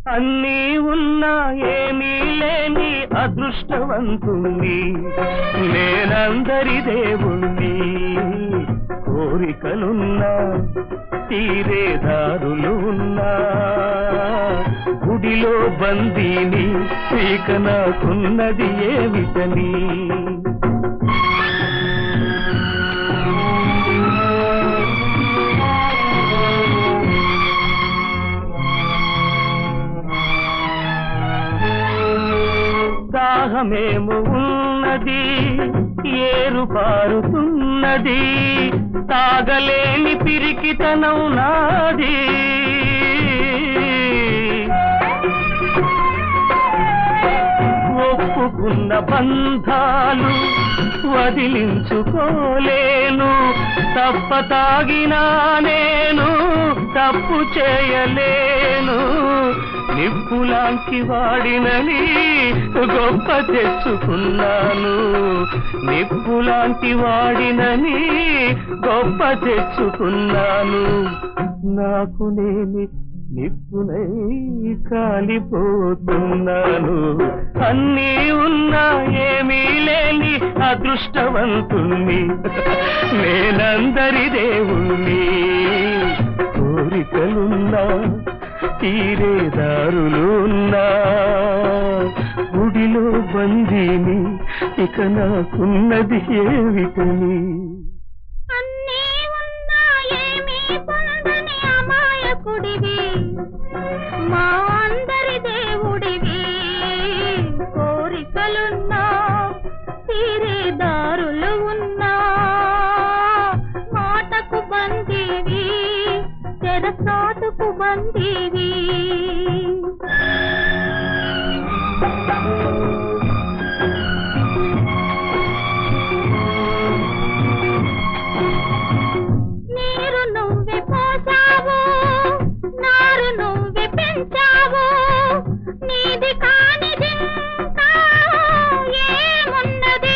అన్నీ ఉన్నా ఏమీ లేని అదృష్టవంతుణ్ణి నేనందరి దేవుణ్ణి కోరికలున్నా తీరే దారులు ఉన్నా గుడిలో బందీని ఇక నాకున్నది ఏమిటని దాహమేము ఉన్నది ఏరు పారుతున్నది తాగలేని పిరికితనం నాది ఒప్పుకున్న బంధాలు వదిలించుకోలేను తప్ప తాగినా నేను తప్పు చేయలేను నిప్పులాంటి వాడినని గొప్ప తెచ్చుకున్నాను నిప్పులాంటి వాడినని గొప్ప తెచ్చుకున్నాను నాకు నేని నిప్పునై కాలిపోతున్నాను అన్నీ ఉన్నా ఏమీ లేని అదృష్టవంతుణ్ణి నేనందరి దేవుణ్ణి కోరికలున్నా తీరే దారులున్నా గుడిలో బందీని ఇక నాకున్నది ఏమిటని అన్నీ ఉన్నా ఏమీ పొందని అమాయకుడివి మా అందరి దేవుడివి కోరికలున్నా తీరే దారులు ఉన్నా మాటకు బందీవి తెరసాటుకు బందీవి నీరు నువ్వే పోసావు నారు నువ్వే పెంచావు నీది కానిది ఇంకా ఏమున్నది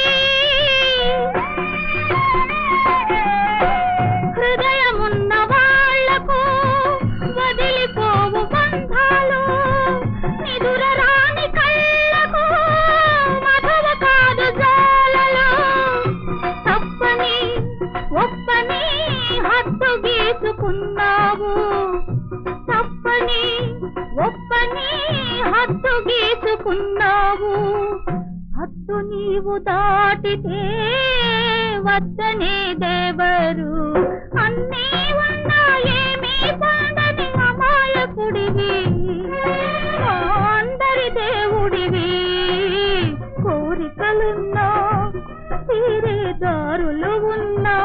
హృదయమున్న వాళ్లకు వదిలిపోవు బంధాలు నిదుర రాని కళ్ళకు మధువ కాదు జాలలు తప్పని ఒప్పని హద్దు గీసుకున్నావు తప్పని ఒప్పని హద్దు గీసుకున్నావు హద్దు నీవు దాటితే వద్దనే దేవరు అన్నీ ఉన్నా ఏమీ పొందని అమాయకుడివి మా అందరి దేవుడివి కోరికలున్నా తీరే దారులు ఉన్నా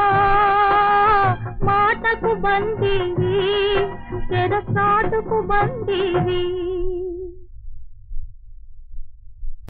మాటకు బందీవి తెరసాటుకు బందీవి